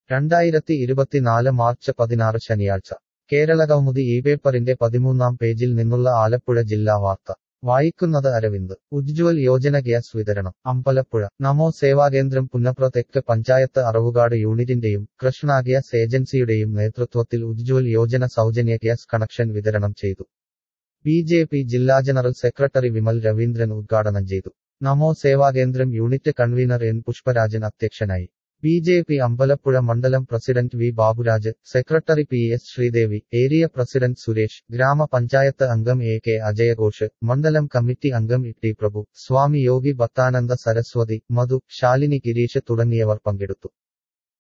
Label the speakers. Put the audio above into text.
Speaker 1: രണ്ടായിരത്തി ഇരുപത്തിനാല് മാർച്ച് പതിനാറ് ശനിയാഴ്ച കേരളകൗമുദി ഈ പേപ്പറിന്റെ പതിമൂന്നാം പേജിൽ നിന്നുള്ള ആലപ്പുഴ ജില്ലാ വാർത്ത വായിക്കുന്നത് അരവിന്ദ് ഉജ്ജ്വൽ യോജന ഗ്യാസ് വിതരണം അമ്പലപ്പുഴ നമോ സേവാകേന്ദ്രം പുന്നപ്ര തെക്ക് പഞ്ചായത്ത് അറവുകാട് യൂണിറ്റിന്റെയും കൃഷ്ണ ഗ്യാസ് ഏജൻസിയുടെയും നേതൃത്വത്തിൽ ഉജ്ജ്വൽ യോജന സൗജന്യ ഗ്യാസ് കണക്ഷൻ വിതരണം ചെയ്തു ബി ജെ പി ജില്ലാ ജനറൽ സെക്രട്ടറി വിമൽ രവീന്ദ്രൻ ഉദ്ഘാടനം ചെയ്തു നമോ സേവാകേന്ദ്രം യൂണിറ്റ് കൺവീനർ എൻ പുഷ്പരാജൻ അധ്യക്ഷനായി ബി ജെ പി അമ്പലപ്പുഴ മണ്ഡലം president V Baburaj secretary P S Sreedevi area president Suresh ഗ്രാമപഞ്ചായത്ത് അംഗം എ കെ അജയഘോഷ് മണ്ഡലം കമ്മിറ്റി അംഗം ഇ ടി പ്രഭു സ്വാമി യോഗി ഭക്താനന്ദ സരസ്വതി മധു ശാലിനി ഗിരീഷ് തുടങ്ങിയവർ പങ്കെടുത്തു